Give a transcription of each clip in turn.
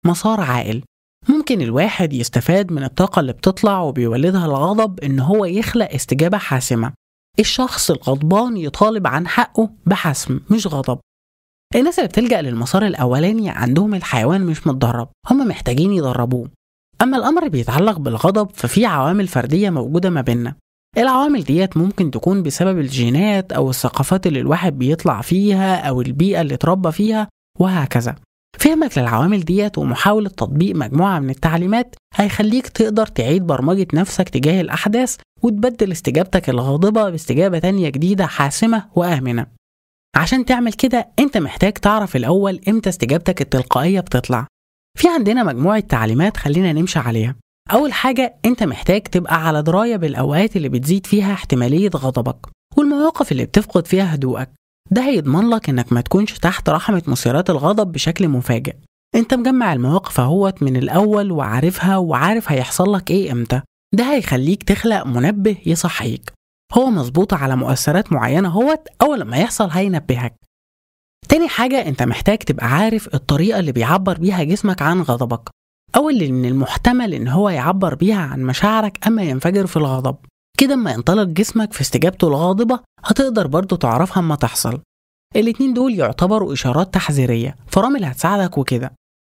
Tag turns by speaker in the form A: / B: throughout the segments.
A: مسار عاقل ممكن الواحد يستفاد من الطاقة اللي بتطلع وبيولدها الغضب إن هو يخلق استجابة حاسمة الشخص الغضبان يطالب عن حقه بحسم مش غضب الناس اللي بتلجأ للمسار الأولاني عندهم الحيوان مش متدرب هم محتاجين يدربوه أما الأمر بيتعلق بالغضب ففي عوامل فردية موجودة ما بيننا العوامل ديت ممكن تكون بسبب الجينات أو الثقافات اللي الواحد بيطلع فيها أو البيئة اللي اتربى فيها وهكذا فهمك للعوامل ديت ومحاولة تطبيق مجموعة من التعليمات هيخليك تقدر تعيد برمجة نفسك تجاه الأحداث وتبدل استجابتك الغاضبة باستجابة تانية جديدة حاسمة وآمنة عشان تعمل كده انت محتاج تعرف الأول امتى استجابتك التلقائية بتطلع في عندنا مجموعة تعليمات خلينا نمشي عليها أول حاجة أنت محتاج تبقى على دراية بالأوقات اللي بتزيد فيها احتمالية غضبك والمواقف اللي بتفقد فيها هدوءك ده هيضمن لك إنك ما تكونش تحت رحمة مثيرات الغضب بشكل مفاجئ أنت مجمع المواقف اهوت من الأول وعارفها وعارف هيحصل لك إيه إمتى ده هيخليك تخلق منبه يصحيك هو مظبوط على مؤثرات معينة هوت أول لما يحصل هينبهك تاني حاجة أنت محتاج تبقى عارف الطريقة اللي بيعبر بيها جسمك عن غضبك أو اللي من المحتمل إن هو يعبر بيها عن مشاعرك أما ينفجر في الغضب كده اما ينطلق جسمك في استجابته الغاضبة هتقدر برضه تعرفها اما تحصل الاتنين دول يعتبروا إشارات تحذيرية فرامل هتساعدك وكده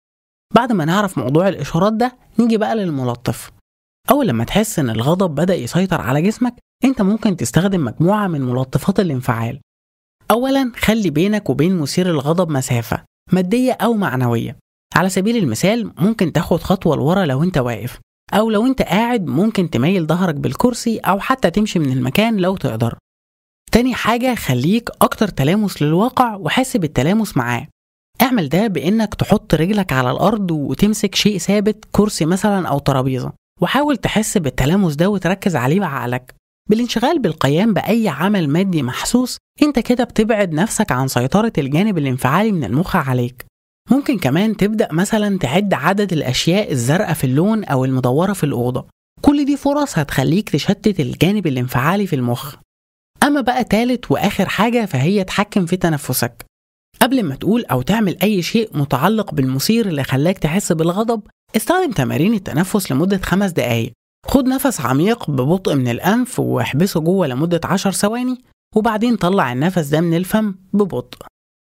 A: بعد ما نعرف موضوع الإشارات ده نيجي بقى للملطف أول لما تحس إن الغضب بدأ يسيطر على جسمك أنت ممكن تستخدم مجموعة من ملطفات الانفعال أولا خلي بينك وبين مثير الغضب مسافة مادية أو معنوية على سبيل المثال ممكن تاخد خطوة لورا لو أنت واقف أو لو أنت قاعد ممكن تميل ظهرك بالكرسي أو حتى تمشي من المكان لو تقدر تاني حاجة خليك أكتر تلامس للواقع وحس بالتلامس معاه اعمل ده بإنك تحط رجلك على الأرض وتمسك شيء ثابت كرسي مثلا أو ترابيزة وحاول تحس بالتلامس ده وتركز عليه بعقلك بالانشغال بالقيام بأي عمل مادي محسوس انت كده بتبعد نفسك عن سيطرة الجانب الانفعالي من المخ عليك ممكن كمان تبدأ مثلا تعد عدد الأشياء الزرقاء في اللون أو المدورة في الأوضة كل دي فرص هتخليك تشتت الجانب الانفعالي في المخ أما بقى تالت وآخر حاجة فهي تحكم في تنفسك قبل ما تقول أو تعمل أي شيء متعلق بالمثير اللي خلاك تحس بالغضب استخدم تمارين التنفس لمدة خمس دقايق خد نفس عميق ببطء من الأنف واحبسه جوه لمدة عشر ثواني وبعدين طلع النفس ده من الفم ببطء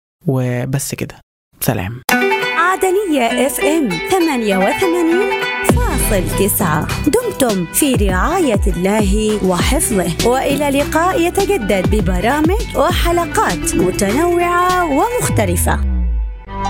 A: وبس كده سلام
B: عدنية اف ام 88 فاصل تسعة دمتم في رعاية الله وحفظه وإلى لقاء يتجدد ببرامج وحلقات متنوعة ومختلفة